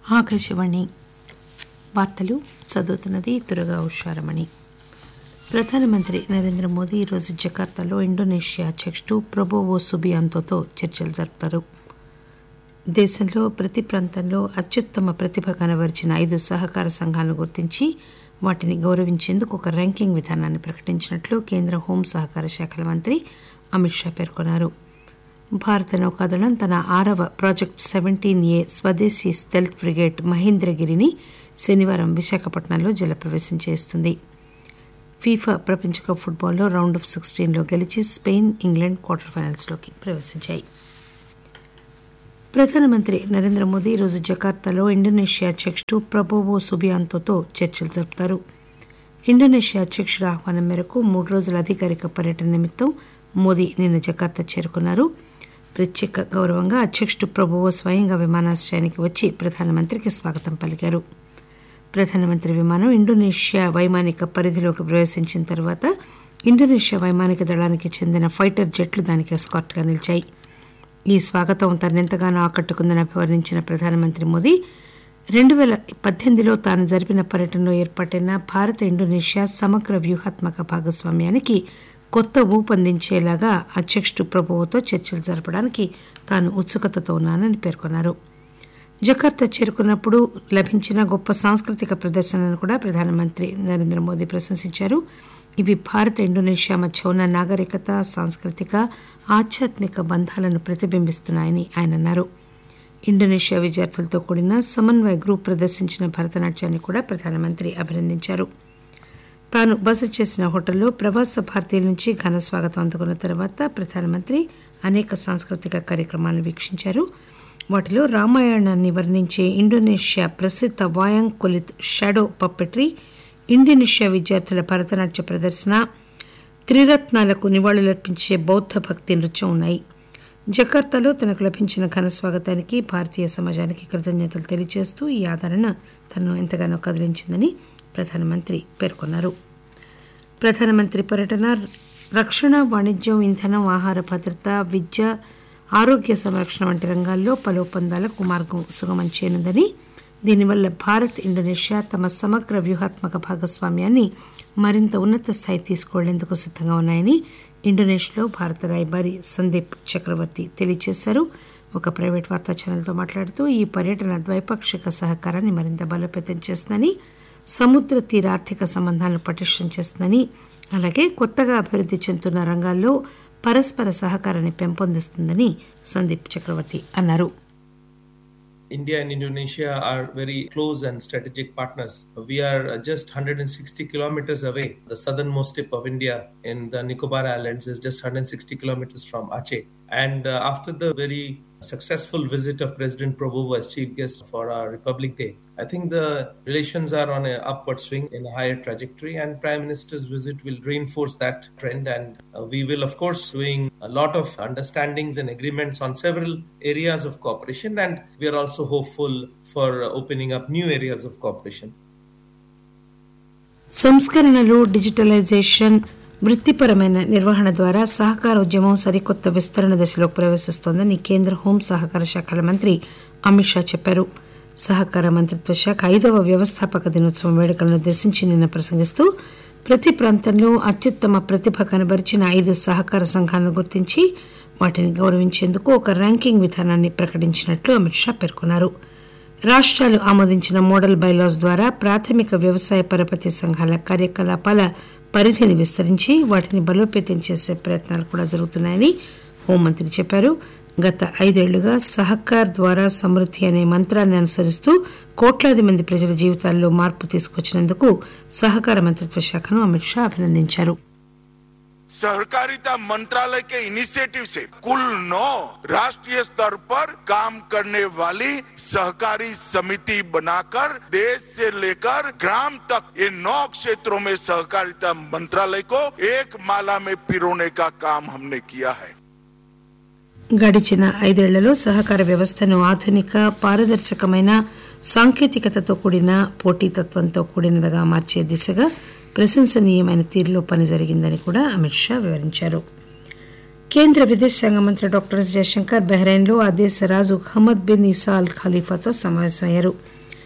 ఆకాశవాణి వార్తలు చదువుతున్నది దుర్గా ఉషారమణి ప్రధానమంత్రి నరేంద్ర మోదీ ఈరోజు జకార్తాలో ఇండోనేషియా అధ్యక్షుడు ప్రొబోవో సుబియాంతోతో చర్చలు జరుపుతారు దేశంలో ప్రతి ప్రాంతంలో అత్యుత్తమ ప్రతిభ కనబరిచిన ఐదు సహకార సంఘాలను గుర్తించి వాటిని గౌరవించేందుకు ఒక ర్యాంకింగ్ విధానాన్ని ప్రకటించినట్లు కేంద్ర హోం సహకార శాఖల మంత్రి అమిత్ షా పేర్కొన్నారు భారత నౌకాదళం తన ఆరవ ప్రాజెక్ట్ సెవెంటీన్ ఏ స్వదేశీ స్టెల్త్ ఫ్రిగేట్ మహేంద్రగిరిని శనివారం విశాఖపట్నంలో జలప్రవేశం చేస్తుంది ఫీఫా ప్రపంచ కప్ ఫుట్బాల్లో రౌండ్ ఆఫ్ సిక్స్టీన్లో గెలిచి స్పెయిన్ ఇంగ్లాండ్ క్వార్టర్ ఫైనల్స్లోకి ప్రవేశించాయి ప్రధానమంత్రి నరేంద్ర మోదీ ఈరోజు జకార్తాలో ఇండోనేషియా అధ్యక్షుడు ప్రబోవో సుబియాంతోతో చర్చలు జరుపుతారు ఇండోనేషియా అధ్యక్షుడి ఆహ్వానం మేరకు మూడు రోజుల అధికారిక పర్యటన నిమిత్తం మోదీ నిన్న జకార్తా చేరుకున్నారు ప్రత్యేక గౌరవంగా అధ్యక్షుడు ప్రభువో స్వయంగా విమానాశ్రయానికి వచ్చి ప్రధానమంత్రికి స్వాగతం పలికారు ప్రధానమంత్రి విమానం ఇండోనేషియా వైమానిక పరిధిలోకి ప్రవేశించిన తర్వాత ఇండోనేషియా వైమానిక దళానికి చెందిన ఫైటర్ జెట్లు దానికి ఎస్కార్ట్గా నిలిచాయి ఈ స్వాగతం తనెంతగానో ఆకట్టుకుందని అభివర్ణించిన ప్రధానమంత్రి మోదీ రెండు పేల పద్దెనిమిదిలో తాను జరిపిన పర్యటనలో ఏర్పాటైన భారత ఇండోనేషియా సమగ్ర వ్యూహాత్మక భాగస్వామ్యానికి కొత్త ఊపందించేలాగా అధ్యక్షుడు ప్రభువుతో చర్చలు జరపడానికి తాను ఉత్సుకతతో ఉన్నానని పేర్కొన్నారు జకార్తా చేరుకున్నప్పుడు లభించిన గొప్ప సాంస్కృతిక ప్రదర్శనను కూడా ప్రధానమంత్రి నరేంద్ర మోదీ ప్రశంసించారు ఇవి భారత ఇండోనేషియా మధ్య ఉన్న నాగరికత సాంస్కృతిక ఆధ్యాత్మిక బంధాలను ప్రతిబింబిస్తున్నాయని ఆయన అన్నారు ఇండోనేషియా విద్యార్థులతో కూడిన సమన్వయ గ్రూప్ ప్రదర్శించిన భరతనాట్యాన్ని కూడా ప్రధానమంత్రి అభినందించారు తాను బస చేసిన హోటల్లో ప్రవాస భారతీయుల నుంచి ఘన స్వాగతం అందుకున్న తర్వాత ప్రధానమంత్రి అనేక సాంస్కృతిక కార్యక్రమాలను వీక్షించారు వాటిలో రామాయణాన్ని వర్ణించే ఇండోనేషియా ప్రసిద్ధ wayang kulit shadow puppetry Indonesia విద్యార్థుల భరతనాట్య ప్రదర్శన త్రిరత్నాలకు నివాళులర్పించే బౌద్ధ భక్తి నృత్యం ఉన్నాయి జకార్తాలో తనకు లభించిన ఘన స్వాగతానికి భారతీయ సమాజానికి కృతజ్ఞతలు తెలియజేస్తూ ఈ ఆదరణ తనను ఎంతగానో కదిలించిందని ప్రధానమంత్రి పేర్కొన్నారు ప్రధానమంత్రి పర్యటన రక్షణ వాణిజ్యం ఇంధనం ఆహార భద్రత విద్య ఆరోగ్య సంరక్షణ వంటి రంగాల్లో పలు ఒప్పందాలకు మార్గం సుగమం చేయనుందని దీనివల్ల భారత్ ఇండోనేషియా తమ సమగ్ర వ్యూహాత్మక భాగస్వామ్యాన్ని మరింత ఉన్నత స్థాయి తీసుకువెళ్లేందుకు సిద్ధంగా ఉన్నాయని ఇండోనేషియాలో భారత రాయబారి సందీప్ చక్రవర్తి తెలియజేశారు ఒక ప్రైవేట్ వార్తా ఛానల్తో మాట్లాడుతూ ఈ పర్యటన ద్వైపాక్షిక సహకారాన్ని మరింత బలోపేతం చేస్తుందని సముద్ర తీర ఆర్థిక సంబంధాలను పటిష్టం చేస్తుందని అలాగే కొత్తగా అభివృద్ధి చెందుతున్న రంగాల్లో పరస్పర సహకారాన్ని పెంపొందిస్తుందని సందీప్ చక్రవర్తి అన్నారు India and Indonesia are very close and strategic partners. We are just 160 kilometers away. The southernmost tip of India in the Nicobar Islands is just 160 kilometers from Aceh. And uh, after the very successful visit of President Prabowo as chief guest for our Republic Day, I think the relations are on an upward swing in a higher trajectory, and Prime Minister's visit will reinforce that trend. And uh, we will, of course, doing a lot of understandings and agreements on several areas of cooperation, and we are also hopeful for uh, opening up new areas of cooperation. సంస్కరణలు digitalisation వృత్తిపరమైన నిర్వహణ ద్వారా సహకార ఉద్యమం సరికొత్త విస్తరణ దశలోకి ప్రవేశిస్తోందని కేంద్ర home సహకార శాఖల మంత్రి అమిత్ షా చెప్పారు సహకార మంత్రిత్వ శాఖ ఐదవ వ్యవస్థాపక దినోత్సవం వేడుకలను ఉద్దేశించి నిన్న ప్రసంగిస్తూ ప్రతి ప్రాంతంలో అత్యుత్తమ ప్రతిభ కనబరిచిన ఐదు సహకార సంఘాలను గుర్తించి వాటిని గౌరవించేందుకు ఒక ర్యాంకింగ్ విధానాన్ని ప్రకటించినట్లు అమిత్ షా పేర్కొన్నారు రాష్ట్రాలు ఆమోదించిన మోడల్ బైలాస్ ద్వారా ప్రాథమిక వ్యవసాయ పరపతి సంఘాల కార్యకలాపాల పరిధిని విస్తరించి వాటిని బలోపేతం చేసే ప్రయత్నాలు కూడా జరుగుతున్నాయని హోంమంత్రి చెప్పారు గత ఐదేళ్లుగా సహకార్ ద్వారా సమృద్ధి అనే మంత్రాన్ని అనుసరిస్తూ కోట్లాది మంది ప్రజల జీవితాల్లో మార్పు తీసుకొచ్చినందుకు సహకార మంత్రిత్వ శాఖను అమిత్ షా అభినందించారు सहकारिता मंत्रालय के इनिशिएटिव से कुल नौ राष्ट्रीय स्तर पर काम करने वाली सहकारी समिति बनाकर देश से लेकर ग्राम तक ये नौ क्षेत्रों में सहकारिता मंत्रालय को एक माला में पिरोने का काम हमने किया है గడిచిన ఐదేళ్లలో సహకార వ్యవస్థను ఆధునిక పారదర్శకమైన సాంకేతికతతో కూడిన పోటీతత్వంతో కూడినదిగా మార్చే దిశగా ప్రశంసనీయమైన తీరులో పని జరిగిందని కూడా అమిత్ షా వివరించారు కేంద్ర విదేశాంగ మంత్రి డాక్టర్ ఎస్ జయశంకర్ బహ్రెయిన్లో ఆ దేశ రాజు హమద్ బిన్ ఇసా అల్ ఖలీఫాతో సమావేశమయ్యారు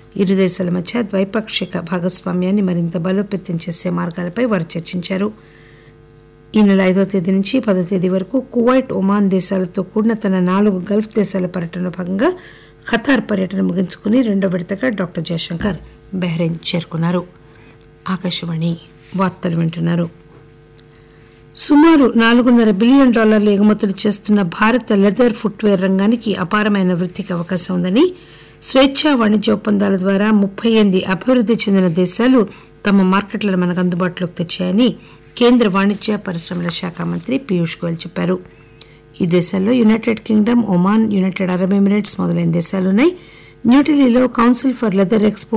ఇరు దేశాల మధ్య ద్వైపాక్షిక భాగస్వామ్యాన్ని మరింత బలోపేతం చేసే మార్గాలపై వారు చర్చించారు ఈ నెల ఐదో తేదీ నుంచి పదో తేదీ వరకు కువైట్ ఒమాన్ దేశాలతో కూడిన తన నాలుగు గల్ఫ్ దేశాల పర్యటనలో భాగంగా ఖతార్ పర్యటన ముగించుకుని రెండో విడతగా డాక్టర్ జయశంకర్ బహ్రెయిన్ చేరుకున్నారు ఆకాశవాణి వార్తలు వింటున్నారు సుమారు నాలుగున్నర బిలియన్ డాలర్ల ఎగుమతులు చేస్తున్న భారత లెదర్ ఫుట్వేర్ రంగానికి అపారమైన వృద్ధికి అవకాశం ఉందని స్వేచ్ఛా వాణిజ్య ఒప్పందాల ద్వారా ముప్పై ఎనిమిది అభివృద్ధి చెందిన దేశాలు తమ మార్కెట్లను మనకు అందుబాటులోకి తెచ్చాయని కేంద్ర వాణిజ్య పరిశ్రమల శాఖ మంత్రి పీయూష్ గోయల్ చెప్పారు ఈ దేశాల్లో United Kingdom Oman United Arab Emirates మొదలైన దేశాలున్నాయి న్యూఢిల్లీలో కౌన్సిల్ ఫర్ లెదర్ ఎక్స్పో